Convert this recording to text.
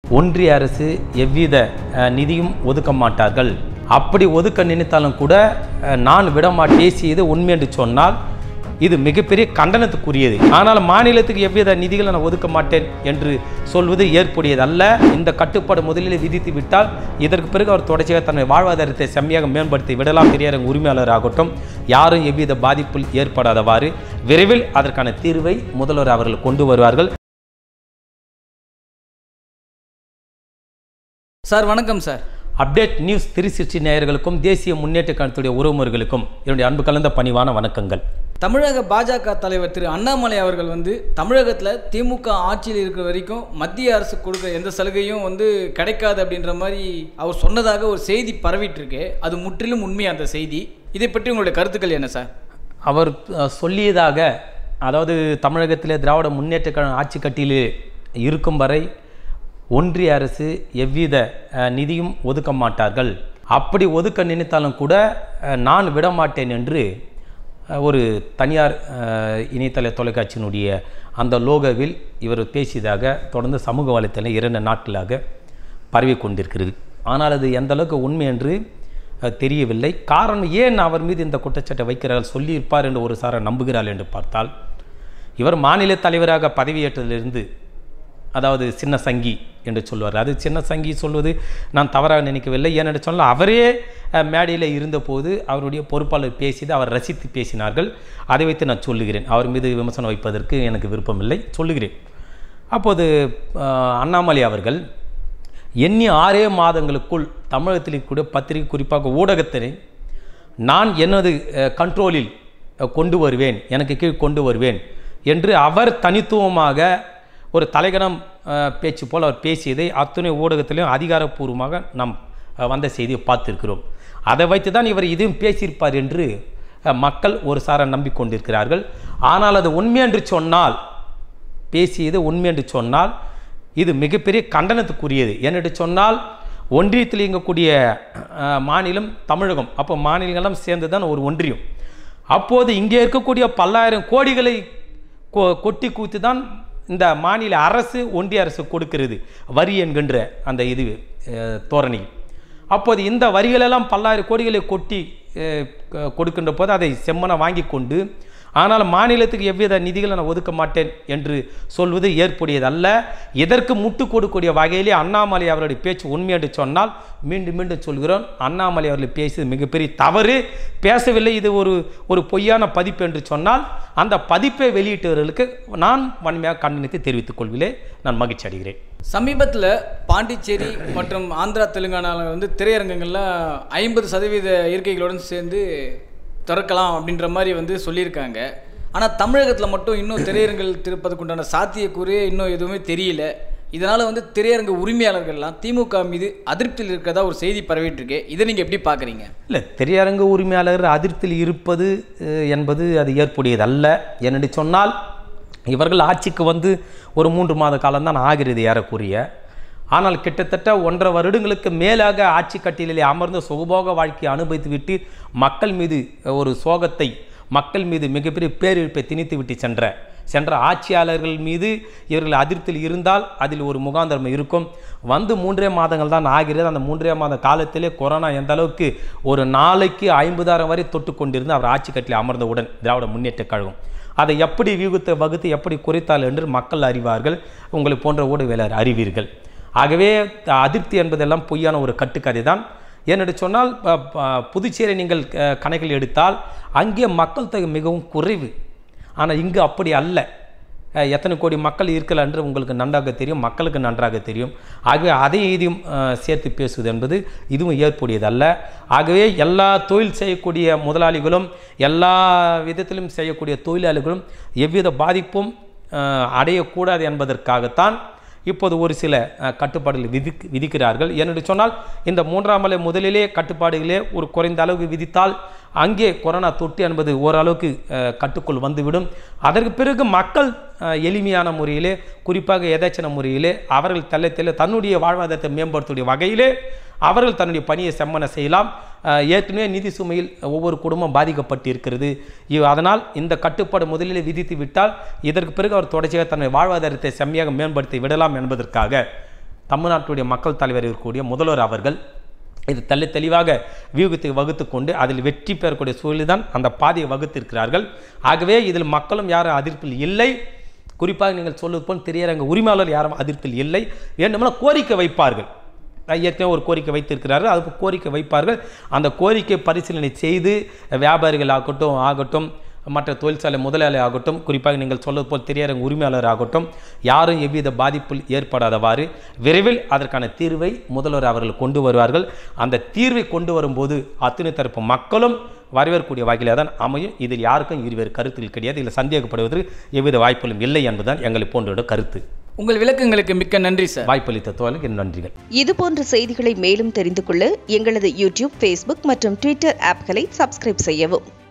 ஒன்றிய அரசு எவ்வித அஹ், நிதியும் ஒதுக்க மாட்டார்கள் அப்படி ஒதுக்க நினைத்தாலும் கூட அஹ், நான் விடமாட்டேன் பேசியது உண்மை என்று சொன்னால் இது மிகப்பெரிய கண்டனத்துக்குரியது ஆனால் மாநிலத்துக்கு எவ்வித நிதிகளை நான் ஒதுக்க மாட்டேன் என்று சொல்வது ஏற்புடையதல்ல இந்த கட்டுப்பாடு முதலில் விதித்து விட்டால் இதற்கு பிறகு அவர் தொடர்ச்சியாக தன்னுடைய வாழ்வாதாரத்தை செம்மையாக மேம்படுத்தி விடலாம் திரையரங்க உரிமையாளர் ஆகட்டும் யாரும் எவ்வித பாதிப்பில் ஏற்படாதவாறு விரைவில் அதற்கான தீர்வை முதல்வர் அவர்கள் கொண்டு வருவார்கள் சார் வணக்கம் sir update news three sixty நேயர்களுக்கும் தேசிய முன்னேற்ற கழகத்துடைய உறவுமுறைகளுக்கும் என்னுடைய அன்பு கலந்த பணிவான வணக்கங்கள் தமிழக பாஜக தலைவர் திரு அண்ணாமலை அவர்கள் வந்து தமிழகத்தில் திமுக ஆட்சியில் இருக்கிற வரைக்கும் மத்திய அரசு கொடுக்குற எந்த சலுகையும் வந்து கிடைக்காது அப்படின்ற மாதிரி அவர் சொன்னதாக ஒரு செய்தி பரவிட்டு இருக்கு அது முற்றிலும் உண்மை அந்த செய்தி இதை பற்றி உங்களுடைய கருத்துக்கள் என்ன சார் அவர் அஹ், சொல்லியதாக அதாவது தமிழகத்திலே திராவிட முன்னேற்ற கழகம் ஆட்சி கட்டிலே இருக்கும் வரை ஒன்றிய அரசு எவ்வித அஹ், நிதியும் ஒதுக்க மாட்டார்கள் அப்படி ஒதுக்க நினைத்தாலும் கூட அஹ், நான் விடமாட்டேன் என்று அஹ், ஒரு தனியார் அஹ், இணையதள தொலைக்காட்சியினுடைய அந்த லோகோவில் இவர் பேசியதாக தொடர்ந்து சமூக வலைத்தளம் இரண்டு நாட்களாக பரவி கொண்டிருக்கிறது ஆனால் அது எந்த அளவுக்கு உண்மை என்று அஹ், தெரியவில்லை காரணம் ஏன் அவர் மீது இந்த குற்றச்சாட்டை வைக்கிறார்கள் சொல்லியிருப்பார் என்று ஒரு சாரர் நம்புகிறார்கள் என்று பார்த்தால் இவர் மாநில தலைவராக பதவியேற்றதிலிருந்து அதாவது சின்ன சங்கி என்று சொல்வார் அது சின்ன சங்கி சொல்வது நான் தவறாக நினைக்கவில்லை ஏனென்று சொன்னால் அவரே அஹ், மேடையில் இருந்தபோது அவருடைய பொறுப்பாளர் பேசியது அவர் ரசித்து பேசினார்கள் அதை வைத்து நான் சொல்லுகிறேன் அவர் மீது விமர்சனம் வைப்பதற்கு எனக்கு விருப்பமில்லை சொல்லுகிறேன் அப்போது அஹ், அண்ணாமலை அவர்கள் எண்ணி ஆறே மாதங்களுக்குள் தமிழகத்தில் கூட பத்திரிகை குறிப்பாக ஊடகத்தினை நான் எனது அஹ், கண்ட்ரோலில் அஹ், கொண்டு வருவேன் எனக்கு கீழ் கொண்டு வருவேன் என்று அவர் தனித்துவமாக ஒரு தலைகணம் அஹ், பேச்சு போல் அவர் பேசியதை அத்துணை ஊடகத்திலையும் அதிகாரப்பூர்வமாக நாம் அஹ், வந்த செய்தியை பார்த்திருக்கிறோம் அதை வைத்து தான் இவர் இதையும் பேசியிருப்பார் என்று அஹ், மக்கள் ஒரு சார நம்பிக்கொண்டிருக்கிறார்கள் ஆனால் அது உண்மை என்று சொன்னால் பேசியது உண்மை என்று சொன்னால் இது மிகப்பெரிய கண்டனத்துக்குரியது ஏனென்று சொன்னால் ஒன்றியத்தில் இயங்கக்கூடிய அஹ், மாநிலம் தமிழகம் அப்போ மாநிலங்களும் சேர்ந்து தான் ஒரு ஒன்றியம் அப்போது இங்கே இருக்கக்கூடிய பல்லாயிரம் கோடிகளை கொ கொட்டி கூத்து தான் இந்த மாநில அரசு ஒன்றிய அரசு கொடுக்கிறது வரி என்கின்ற அந்த இது அஹ், தோரணை அப்போது இந்த வரிகளெல்லாம் பல்லாயிரம் கோடிகளை கொட்டி அஹ், க- கொடுக்கின்ற போது அதை செம்மன வாங்கி கொண்டு ஆனால் மாநிலத்துக்கு எவ்வித நிதிகளை நான் ஒதுக்க மாட்டேன் என்று சொல்வது ஏற்புடையதல்ல இதற்கு முட்டு கொடுக்கக்கூடிய வகையிலே அண்ணாமலை அவருடைய பேச்சு உண்மை என்று சொன்னால் மீண்டும் மீண்டும் சொல்கிறோம் அண்ணாமலை அவர்கள் பேசியது மிகப்பெரிய தவறு பேசவில்லை இது ஒரு ஒரு பொய்யான பதிப்பு என்று சொன்னால் அந்த பதிப்பை வெளியிட்டவர்களுக்கு நான் வன்மையாக கண்டனத்தை தெரிவித்துக் கொள்வதிலே நான் மகிழ்ச்சி அடைகிறேன் சமீபத்தில் பாண்டிச்சேரி மற்றும் ஆந்திரா தெலுங்கானாவில் வந்து திரையரங்கங்கள்லாம் ஐம்பது சதவீத இருக்கைகளுடன் சேர்ந்து திறக்கலாம் அப்படின்ற மாதிரி வந்து சொல்லியிருக்காங்க ஆனால் தமிழகத்தில் மட்டும் இன்னும் திரையரங்கள் திறப்பதுக்கு உண்டான சாத்தியக்கூறு இன்னும் எதுவுமே தெரியல இதனால் வந்து திரையரங்க உரிமையாளர்கள்லாம் திமுக மீது அதிருப்தியில் இருக்கிறதா ஒரு செய்தி பரவிட்டு இருக்கு இதை நீங்கள் எப்படி பார்க்குறீங்க இல்லை திரையரங்கு உரிமையாளர் அதிருப்தியில் இருப்பது அஹ், என்பது அது ஏற்புடையதல்ல ஏனென்று சொன்னால் இவர்கள் ஆட்சிக்கு வந்து ஒரு மூன்று மாத காலம்தான் ஆகிறது ஏறக்குறைய ஆனால் கிட்டத்தட்ட ஒன்றரை வருடங்களுக்கு மேலாக ஆட்சி கட்டிலே அமர்ந்து சுகபோக வாழ்க்கையை அனுபவித்துவிட்டு மக்கள் மீது ஒரு சோகத்தை மக்கள் மீது மிகப்பெரிய பேரிழப்பை திணித்து விட்டு சென்ற சென்ற ஆட்சியாளர்கள் மீது இவர்கள் அதிருப்தியில் இருந்தால் அதில் ஒரு முகாந்திரம் இருக்கும் வந்து மூன்றே மாதங்கள் தான் ஆகிறது அந்த மூன்றே மாத காலத்திலே கொரோனா எந்த அளவுக்கு ஒரு நாளைக்கு ஐம்பதாயிரம் வரை தொட்டு கொண்டிருந்து அவர் ஆட்சி கட்டில் அமர்ந்தவுடன் திராவிட முன்னேற்ற கழகம் அதை எப்படி வியூகத்தை வகுத்து எப்படி குறைத்தால் என்று மக்கள் அறிவார்கள் உங்களை போன்ற ஊடகவியலாளர் அறிவீர்கள் ஆகவே த- அதிருப்தி என்பதெல்லாம் பொய்யான ஒரு கட்டுக்கதை தான் ஏனென்று சொன்னால் ப- ப- புதுச்சேரி நீங்கள் அஹ், கணக்கில் எடுத்தால் அங்கே மக்கள் தொகை மிகவும் குறைவு ஆனால் இங்கு அப்படி அல்ல அஹ், எத்தனை கோடி மக்கள் இருக்கலாம் என்று உங்களுக்கு நன்றாக தெரியும் மக்களுக்கு நன்றாக தெரியும் ஆகவே அதை இதையும் அஹ், சேர்த்து பேசுவது என்பது இதுவும் ஏற்புடையதல்ல ஆகவே எல்லா தொழில் செய்யக்கூடிய முதலாளிகளும் எல்லா விதத்திலும் செய்யக்கூடிய தொழிலாளிகளும் எவ்வித பாதிப்பும் அஹ், அடையக்கூடாது என்பதற்காகத்தான் இப்போது ஒரு சில அஹ், கட்டுப்பாடுகளை விதிக் விதிக்கிறார்கள் ஏனென்று சொன்னால் இந்த மூன்றாம் அலை முதலிலே கட்டுப்பாடுகளே ஒரு குறைந்த அளவுக்கு விதித்தால் அங்கே கொரோனா தொற்று என்பது ஓரளவுக்கு அஹ், கட்டுக்குள் வந்துவிடும் அதற்கு பிறகு மக்கள் அஹ், எளிமையான முறையிலே குறிப்பாக எதாச்சின முறையிலே அவர்கள் தெல்ல தெல்ல தன்னுடைய வாழ்வாதாரத்தை மேம்படுத்தக்கூடிய வகையிலே அவர்கள் தன்னுடைய பணியை செம்மன செய்யலாம் அஹ், ஏற்கனவே நிதி சுமையில் ஒவ்வொரு குடும்பம் பாதிக்கப்பட்டு இருக்கிறது இவ் அதனால் இந்த கட்டுப்பாடு முதலிலே விதித்து விட்டால் இதற்கு பிறகு அவர் தொடர்ச்சியாக தன்னுடைய வாழ்வாதாரத்தை செம்மையாக மேம்படுத்தி விடலாம் என்பதற்காக தமிழ்நாட்டுடைய மக்கள் தலைவர் இருக்கக்கூடிய முதல்வர் அவர்கள் இது தெளி தெளிவாக வியூகத்தை வகுத்து கொண்டு அதில் வெற்றி பெறக்கூடிய சூழலில் தான் அந்த பாதையை வகுத்திருக்கிறார்கள் ஆகவே இதில் மக்களும் யாரும் அதிர்ப்பில் இல்லை குறிப்பாக நீங்கள் சொல்வது போல் திரையரங்க உரிமையாளர் யாரும் அதிர்ப்பில் இல்லை வேண்டுமென்றால் கோரிக்கை வைப்பார்கள் ஏற்கனவே ஒரு கோரிக்கை வைத்திருக்கிறார்கள் அது கோரிக்கை வைப்பார்கள் அந்த கோரிக்கை பரிசீலனை செய்து வியாபாரிகள் ஆகட்டும் ஆகட்டும் மற்ற தொழிற்சாலை முதலாளி ஆகட்டும் குறிப்பாக நீங்கள் சொல்வது போல் திரையரங்க உரிமையாளர் ஆகட்டும் யாரும் எவ்வித பாதிப்பில் ஏற்படாதவாறு விரைவில் அதற்கான தீர்வை முதல்வர் அவர்கள் கொண்டு வருவார்கள் அந்த தீர்வை கொண்டு வரும்போது அத்துணை தரப்பு மக்களும் வரவேற்கக்கூடிய வகையில் தான் அமையும் இதில் யாருக்கும் இருவேறு கருத்துகள் கிடையாது இதில் சந்தேகப்படுவதற்கு எவ்வித வாய்ப்புகளும் இல்லை என்பதுதான் எங்களை போன்றோட கருத்து உங்கள் விளக்கங்களுக்கு மிக்க நன்றி சார் வாய்ப்பளித்த தோழருக்கு என் நன்றிகள் இது போன்ற செய்திகளை மேலும் தெரிந்து கொள்ள எங்களது யூடியூப் ஃபேஸ்புக் மற்றும் ட்விட்டர் ஆப்களை சப்ஸ்கிரைப் செய்யவும்